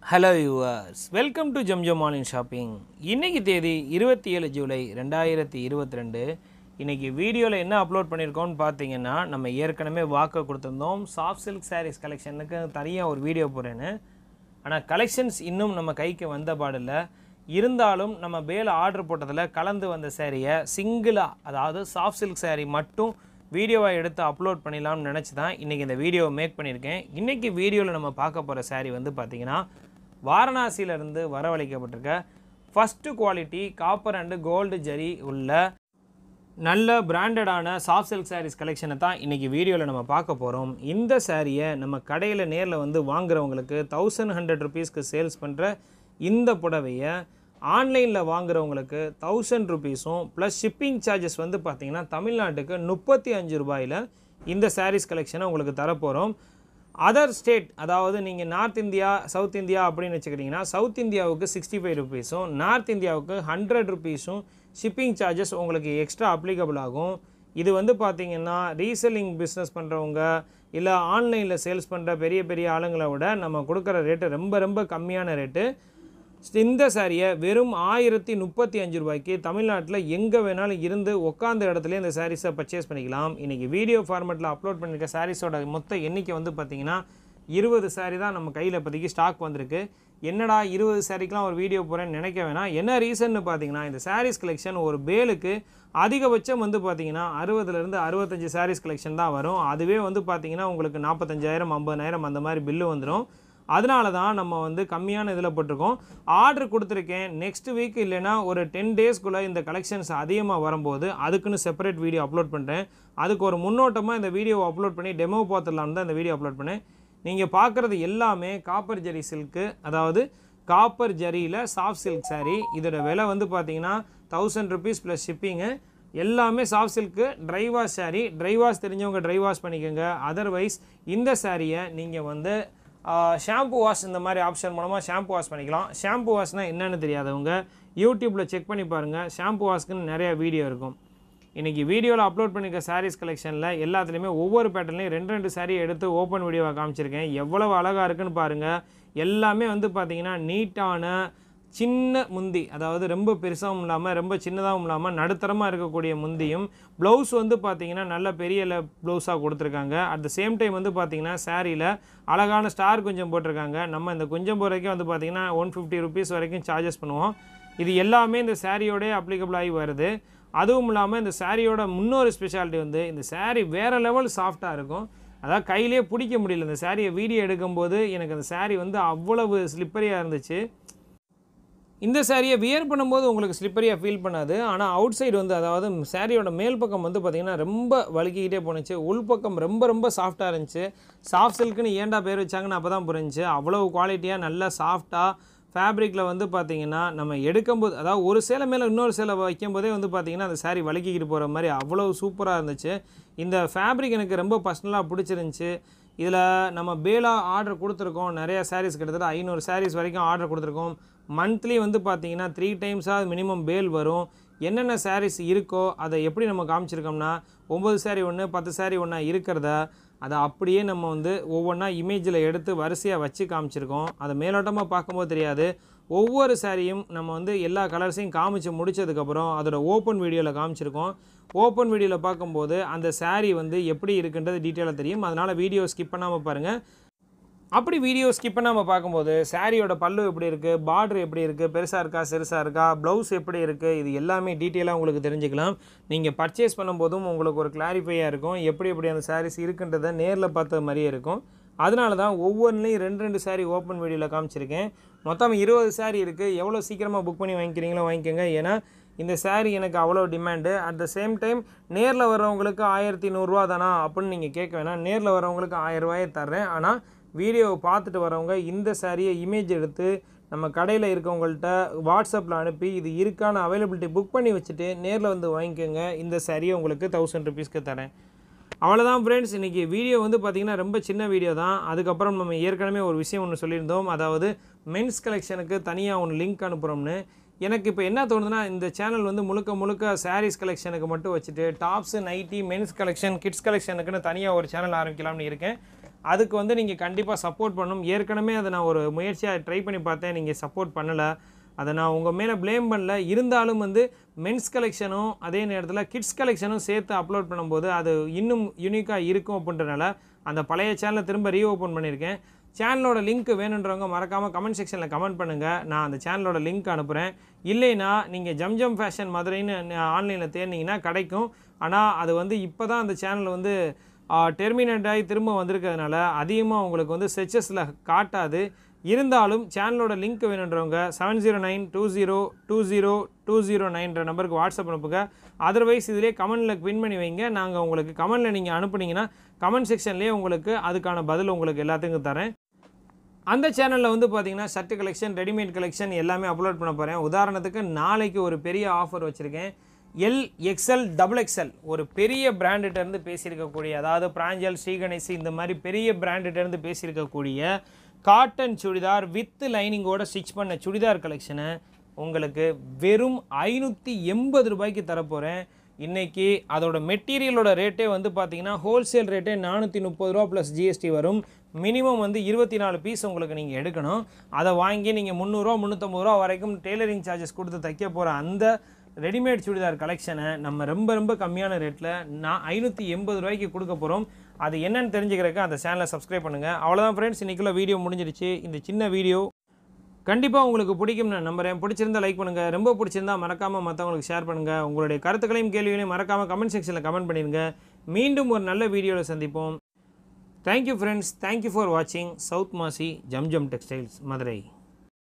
hello yours welcome to Jamjam online shopping இன்னைக்கு தேதி இருபத்தி ஏழு ஜூலை ரெண்டாயிரத்தி இருபத்தி ரெண்டு இன்றைக்கி வீடியோவில் என்ன அப்லோட் பண்ணியிருக்கோம்னு பார்த்தீங்கன்னா நம்ம ஏற்கனவே வாக்கு கொடுத்துருந்தோம் சாஃப்ட் சில்க் சாரீஸ் கலெக்ஷனுக்கு தனியாக ஒரு வீடியோ போடுறேன்னு ஆனால் கலெக்ஷன்ஸ் இன்னும் நம்ம கைக்கு வந்த பாடில்ல இருந்தாலும் நம்ம பேல ஆர்டர் போட்டதில் கலந்து வந்த சேரீயை சிங்கிளாக அதாவது சாஃப்ட் சில்க் saree மட்டும் வீடியோவை எடுத்து அப்லோட் பண்ணிடலாம்னு நினச்சி தான் இன்றைக்கி இந்த வீடியோவை மேக் பண்ணியிருக்கேன் இன்றைக்கி வீடியோவில் நம்ம பார்க்க போகிற saree வந்து பார்த்திங்கன்னா வாரணாசியிலேருந்து வரவழைக்கப்பட்டிருக்க first quality copper and gold zari உள்ள நல்ல பிராண்டடான சாஃப்ட் சில்க் சாரீஸ் கலெக்ஷனை தான் இன்றைக்கி வீடியோவில் நம்ம பார்க்க போகிறோம் இந்த சாரியை நம்ம கடையில் நேரில் வந்து வாங்குறவங்களுக்கு தௌசண்ட் ஹண்ட்ரட் ருபீஸ்க்கு சேல்ஸ் பண்ணுற இந்த புடவையை ஆன்லைனில் வாங்குறவங்களுக்கு தௌசண்ட் ருபீஸும் ப்ளஸ் ஷிப்பிங் சார்ஜஸ் வந்து பார்த்திங்கன்னா தமிழ்நாட்டுக்கு முப்பத்தி அஞ்சு ரூபாயில் இந்த சாரீஸ் கலெக்ஷனை உங்களுக்கு தரப்போகிறோம் அதர் ஸ்டேட் அதாவது நீங்கள் நார்த் இந்தியா சவுத் இந்தியா அப்படின்னு வச்சுக்கிட்டிங்கன்னா சவுத் இந்தியாவுக்கு சிக்ஸ்டி ஃபைவ் ருபீஸும் நார்த் இந்தியாவுக்கு ஹண்ட்ரட் ருபீஸும் ஷிப்பிங் சார்ஜஸ் உங்களுக்கு எக்ஸ்ட்ரா அப்ளிகபிள் ஆகும் இது வந்து பார்த்தீங்கன்னா ரீசெல்லிங் பிஸ்னஸ் பண்ணுறவங்க இல்லை ஆன்லைனில் சேல்ஸ் பண்ணுற பெரிய பெரிய ஆளுங்களை விட நம்ம கொடுக்குற ரேட்டு ரொம்ப ரொம்ப கம்மியான ரேட்டு இந்த சாரியை வெறும் ஆயிரத்தி முப்பத்தி அஞ்சு ரூபாய்க்கு தமிழ்நாட்டில் எங்கே வேணாலும் இருந்து உட்காந்த இடத்துல இந்த சாரீஸை பர்ச்சேஸ் பண்ணிக்கலாம் இன்றைக்கி வீடியோ ஃபார்மேட்டில் அப்லோட் பண்ணியிருக்க சாரீஸோட மொத்த எண்ணிக்கை வந்து பார்த்திங்கன்னா இருபது சாரீ தான் நம்ம கையில் இப்போதைக்கு ஸ்டாக் வந்திருக்கு என்னடா இருபது சாரீக்கெலாம் ஒரு வீடியோ போகிறேன்னு நினைக்க வேணாம் என்ன ரீசன்னு பார்த்தீங்கன்னா இந்த சாரீஸ் கலெக்ஷன் ஒரு பேலுக்கு அதிகபட்சம் வந்து பார்த்தீங்கன்னா அறுபதுலேருந்து அறுபத்தஞ்சு சாரீஸ் கலெக்ஷன் தான் வரும் அதுவே வந்து பார்த்தீங்கன்னா உங்களுக்கு நாற்பத்தஞ்சாயிரம் ஐம்பதாயிரம் அந்த மாதிரி பில்லு வந்துடும் அதனால தான் நம்ம வந்து கம்மியான இதில் போட்டிருக்கோம் ஆர்டர் கொடுத்துருக்கேன் நெக்ஸ்ட் வீக் இல்லைன்னா ஒரு டென் டேஸ்க்குள்ளே இந்த கலெக்ஷன்ஸ் அதிகமாக வரும்போது அதுக்குன்னு செப்பரேட் வீடியோ அப்லோட் பண்ணுறேன் அதுக்கு ஒரு முன்னோட்டமாக இந்த வீடியோவை அப்லோட் பண்ணி டெமோ பார்த்துடலான்னு தான் இந்த வீடியோ அப்லோட் பண்ணேன் நீங்கள் பார்க்குறது எல்லாமே காப்பர் ஜரி சில்க்கு அதாவது காப்பர் ஜரியில் சாஃப்ட் சில்க் saree இதோட விலை வந்து பார்த்தீங்கன்னா தௌசண்ட் ருபீஸ் ப்ளஸ் ஷிப்பிங்கு எல்லாமே soft silk dry wash saree dry wash தெரிஞ்சவங்க ட்ரை வாஷ் பண்ணிக்கோங்க அதர்வைஸ் இந்த சாரியை நீங்கள் வந்து ஷாம்பு வாஷ் இந்த மாதிரி ஆப்ஷன் மூலமாக ஷாம்பு வாஷ் பண்ணிக்கலாம் ஷாம்பு வாஷ்னால் என்னென்னு தெரியாதவங்க யூடியூப்பில் செக் பண்ணி பாருங்கள் ஷாம்பு வாஷ்க்குன்னு நிறைய வீடியோ இருக்கும் இன்றைக்கி வீடியோவில் அப்லோட் பண்ணியிருக்க சாரீஸ் கலெக்ஷனில் எல்லாத்துலேயுமே ஒவ்வொரு பேட்டர்லையும் ரெண்டு ரெண்டு saree எடுத்து ஓப்பன் வீடியோவாக காமிச்சிருக்கேன் எவ்வளவு அழகாக இருக்குன்னு பாருங்கள் எல்லாமே வந்து பார்த்தீங்கன்னா நீட்டான சின்ன முந்தி அதாவது ரொம்ப பெருசாகவும் இல்லாமல் ரொம்ப சின்னதாகவும் இல்லாமல் நடுத்தரமாக இருக்கக்கூடிய முந்தியும் ப்ளவுஸ் வந்து பார்த்தீங்கன்னா நல்ல பெரிய ப்ளவுஸாக கொடுத்துருக்காங்க அட் த சேம் டைம் வந்து பார்த்தீங்கன்னா சாரியில் அழகான ஸ்டார் குஞ்சம் போட்டிருக்காங்க நம்ம இந்த குஞ்சம் போகிறதுக்கே வந்து பார்த்தீங்கன்னா ஒன் ஃபிஃப்டி ருபீஸ் வரைக்கும் சார்ஜஸ் பண்ணுவோம் இது எல்லாமே இந்த சாரியோடய அப்ளிகபிள் ஆகி வருது அதுவும் இல்லாமல் இந்த சாரியோட முன்னொரு ஸ்பெஷாலிட்டி வந்து இந்த saree வேறு லெவல் சாஃப்டாக இருக்கும் அதாவது கையிலே பிடிக்க முடியல இந்த சாரியை வீடியோ எடுக்கும்போது எனக்கு அந்த saree வந்து அவ்வளவு ஸ்லிப்பரியாக இருந்துச்சு இந்த சாரியை வியர் பண்ணும்போது உங்களுக்கு ஸ்லிப்பரியாக ஃபீல் பண்ணாது ஆனால் அவுட் சைடு வந்து அதாவது சாரியோட மேல் பக்கம் வந்து பார்த்திங்கன்னா ரொம்ப வலிக்கிக்கிட்டே போணுச்சு உள்பக்கம் ரொம்ப ரொம்ப சாஃப்டாக இருந்துச்சு சாஃப்ட் சில்க்குன்னு ஏன்டா பேர் வச்சாங்கன்னு அப்போ தான் புரிஞ்சுச்சு அவ்வளோ குவாலிட்டியாக நல்லா சாஃப்டாக ஃபேப்ரிக்கில் வந்து பார்த்திங்கன்னா நம்ம எடுக்கும்போது அதாவது ஒரு சேலை மேலே இன்னொரு சேலை வைக்கும்போதே வந்து பார்த்திங்கன்னா அந்த saree வலிக்கிக்கிட்டு போகிற மாதிரி அவ்வளோ சூப்பராக இருந்துச்சு இந்த ஃபேப்ரிக் எனக்கு ரொம்ப பர்சனலாக பிடிச்சிருந்துச்சி இதில் நம்ம பேலா ஆர்டர் கொடுத்துருக்கோம் நிறைய sarees கிட்டத்தட்ட ஐநூறு sarees வரைக்கும் ஆர்டர் கொடுத்துருக்கோம் மந்த்லி வந்து பார்த்தீங்கன்னா த்ரீ டைம்ஸாக மினிமம் பேல் வரும் என்னென்ன sarees இருக்கோ அதை எப்படி நம்ம காமிச்சிருக்கோம்னா ஒம்பது saree ஒன்று பத்து saree ஒன்றா இருக்கிறத அதை அப்படியே நம்ம வந்து ஒவ்வொன்றா இமேஜில் எடுத்து வரிசையாக வச்சு காமிச்சிருக்கோம் அதை மேலோட்டமாக பார்க்கும்போது தெரியாது ஒவ்வொரு சாரியும் நம்ம வந்து எல்லா கலர்ஸையும் காமிச்சு முடிச்சதுக்கப்புறம் அதோட ஓப்பன் வீடியோவில் காமிச்சிருக்கோம் ஓப்பன் வீடியோவில் பார்க்கும்போது அந்த saree வந்து எப்படி இருக்குன்றது டீட்டெயிலாக தெரியும் அதனால் வீடியோ ஸ்கிப் பண்ணாமல் பாருங்கள் அப்படி வீடியோ ஸ்கிப் பண்ணாமல் பார்க்கும்போது சாரியோட பல்லு எப்படி இருக்குது பார்டர் எப்படி இருக்குது பெருசாக இருக்கா சிறுசாக இருக்கா ப்ளவுஸ் எப்படி இருக்குது இது எல்லாமே டீட்டெயிலாக உங்களுக்கு தெரிஞ்சுக்கலாம் நீங்கள் பர்ச்சேஸ் பண்ணும்போதும் உங்களுக்கு ஒரு கிளாரிஃபையாக இருக்கும் எப்படி எப்படி அந்த சாரீஸ் இருக்குன்றதை நேரில் பார்த்த மாதிரியே இருக்கும் அதனால தான் ஒவ்வொன்றிலையும் ரெண்டு ரெண்டு saree ஓப்பன் வீடியோவில் காமிச்சிருக்கேன் மொத்தம் இருபது saree இருக்குது எவ்வளோ சீக்கிரமாக புக் பண்ணி வாங்கிக்கிறீங்களோ வாங்கிக்கோங்க ஏன்னா இந்த saree எனக்கு அவ்வளோ demand at the same time நேரில் வர்றவங்களுக்கு ஆயிரத்தி நூறுரூவா தானா அப்படின்னு நீங்கள் கேட்க வேணாம் நேரில் வர்றவங்களுக்கு ஆயிரம் ரூபாயை தர்றேன் ஆனால் வீடியோவை பார்த்துட்டு வரவங்க இந்த சாரியை இமேஜ் எடுத்து நம்ம கடையில் இருக்கவங்கள்ட்ட வாட்ஸ்அப்பில் அனுப்பி இது இருக்கான அவைலபிலிட்டி புக் பண்ணி வச்சுட்டு நேரில் வந்து வாங்கிக்கோங்க இந்த சாரியை உங்களுக்கு தௌசண்ட் ருபீஸ்க்கு தரேன் அவ்வளோதான் ஃப்ரெண்ட்ஸ் இன்றைக்கி வீடியோ வந்து பார்த்திங்கன்னா ரொம்ப சின்ன வீடியோ தான் அதுக்கப்புறம் நம்ம ஏற்கனவே ஒரு விஷயம் ஒன்று சொல்லியிருந்தோம் அதாவது மென்ஸ் கலெக்ஷனுக்கு தனியாக ஒன்று லிங்க் அனுப்புகிறோம்னு எனக்கு இப்போ என்ன தோணுதுன்னா இந்த சேனல் வந்து முழுக்க முழுக்க சாரீஸ் கலெக்ஷனுக்கு மட்டும் வச்சுட்டு tops nighty mens collection kids கலெக்ஷனுக்குன்னு தனியாக ஒரு சேனல் ஆரம்பிக்கலாம்னு இருக்கேன் அதுக்கு வந்து நீங்கள் கண்டிப்பாக சப்போர்ட் பண்ணணும் ஏற்கனவே அதை நான் ஒரு முயற்சியாக ட்ரை பண்ணி பார்த்தேன் நீங்கள் சப்போர்ட் பண்ணலை அதை நான் உங்கள் மேலே ப்ளேம் பண்ணல இருந்தாலும் வந்து மென்ஸ் கலெக்ஷனும் அதே நேரத்தில் கிட்ஸ் கலெக்ஷனும் சேர்த்து அப்லோட் பண்ணும்போது அது இன்னும் யூனிக்காக இருக்கும் அப்படின்றனால அந்த பழைய சேனலை திரும்ப ரீஓப்பன் பண்ணியிருக்கேன் சேனலோட லிங்க் வேணுன்றவங்க மறக்காமல் கமெண்ட் செக்ஷனில் கமெண்ட் பண்ணுங்கள் நான் அந்த சேனலோட லிங்க் அனுப்புகிறேன் இல்லைனா நீங்கள் ஜம்ஜம் ஃபேஷன் மதுரைன்னு ஆன்லைனில் தேடினீங்கன்னா கிடைக்கும் ஆனால் அது வந்து இப்போ தான் அந்த சேனல் வந்து டெர்மினேட் ஆகி திரும்ப வந்திருக்கிறதுனால அதிகமாக உங்களுக்கு வந்து செச்சஸில் காட்டாது இருந்தாலும் சேனலோட லிங்க் வேணுன்றவங்க seven zero nine two zero two zero two zero நைன்ற நம்பருக்கு வாட்ஸ்அப் அனுப்புங்க அதர்வைஸ் இதிலே கமெண்டில் பின் பண்ணி வைங்க நாங்கள் உங்களுக்கு கமெண்டில் நீங்கள் அனுப்புனீங்கன்னா கமெண்ட் செக்ஷன்லேயே உங்களுக்கு அதுக்கான பதில் உங்களுக்கு எல்லாத்துக்கும் தரேன் அந்த சேனலில் வந்து பார்த்தீங்கன்னா ஷர்ட் கலெக்ஷன் ரெடிமேட் கலெக்ஷன் எல்லாமே அப்லோட் பண்ண போகிறேன் உதாரணத்துக்கு நாளைக்கு ஒரு பெரிய ஆஃபர் வச்சுருக்கேன் எல் எக்ஸ்எல் டபுள் எக்ஸ்எல் ஒரு பெரிய பிராண்டுகிட்ட இருந்து பேசியிருக்கக்கூடிய அதாவது பிராஞ்சல் ஸ்ரீகணேஷ் இந்த மாதிரி பெரிய பிராண்டுகிட்ட இருந்து பேசியிருக்கக்கூடிய காட்டன் சுடிதார் வித் லைனிங்கோட ஸ்டிச் பண்ண சுடிதார் கலெக்ஷனை உங்களுக்கு வெறும் ஐநூற்றி எண்பது ரூபாய்க்கு தரப்போகிறேன் இன்றைக்கி அதோட மெட்டீரியலோட ரேட்டே வந்து பார்த்தீங்கன்னா ஹோல்சேல் ரேட்டே நானூற்றி முப்பது ரூபா ப்ளஸ் ஜிஎஸ்டி வரும் மினிமம் வந்து இருபத்தி நாலு பீஸ் உங்களுக்கு நீங்கள் எடுக்கணும் அதை வாங்கி நீங்கள் முந்நூறுரூவா முந்நூற்றம்பது ரூபா வரைக்கும் டெய்லரிங் சார்ஜஸ் கொடுத்து தைக்க போகிற அந்த ரெடிமேட் சுடிதார் கலெக்ஷனை நம்ம ரொம்ப ரொம்ப கம்மியான ரேட்டில் நான் ஐநூற்றி எண்பது ரூபாய்க்கு கொடுக்க போகிறோம் அது என்னன்னு தெரிஞ்சுக்கிறதுக்கு அந்த சேனலை சப்ஸ்கிரைப் பண்ணுங்கள் அவ்வளோதான் ஃப்ரெண்ட்ஸ் இன்றைக்குள்ள வீடியோ முடிஞ்சிருச்சு இந்த சின்ன வீடியோ கண்டிப்பாக உங்களுக்கு பிடிக்கும் நான் நம்புறேன் பிடிச்சிருந்தா லைக் பண்ணுங்கள் ரொம்ப பிடிச்சிருந்தா மறக்காமல் மற்றவங்களுக்கு ஷேர் பண்ணுங்கள் உங்களுடைய கருத்துக்களையும் கேள்விகளையும் மறக்காமல் கமெண்ட் செக்ஷனில் கமெண்ட் பண்ணிடுங்க மீண்டும் ஒரு நல்ல வீடியோவில் சந்திப்போம் தேங்க்யூ ஃப்ரெண்ட்ஸ் தேங்க்யூ ஃபார் வாட்சிங் சவுத் மாசி ஜம் ஜம் டெக்ஸ்டைல்ஸ் மதுரை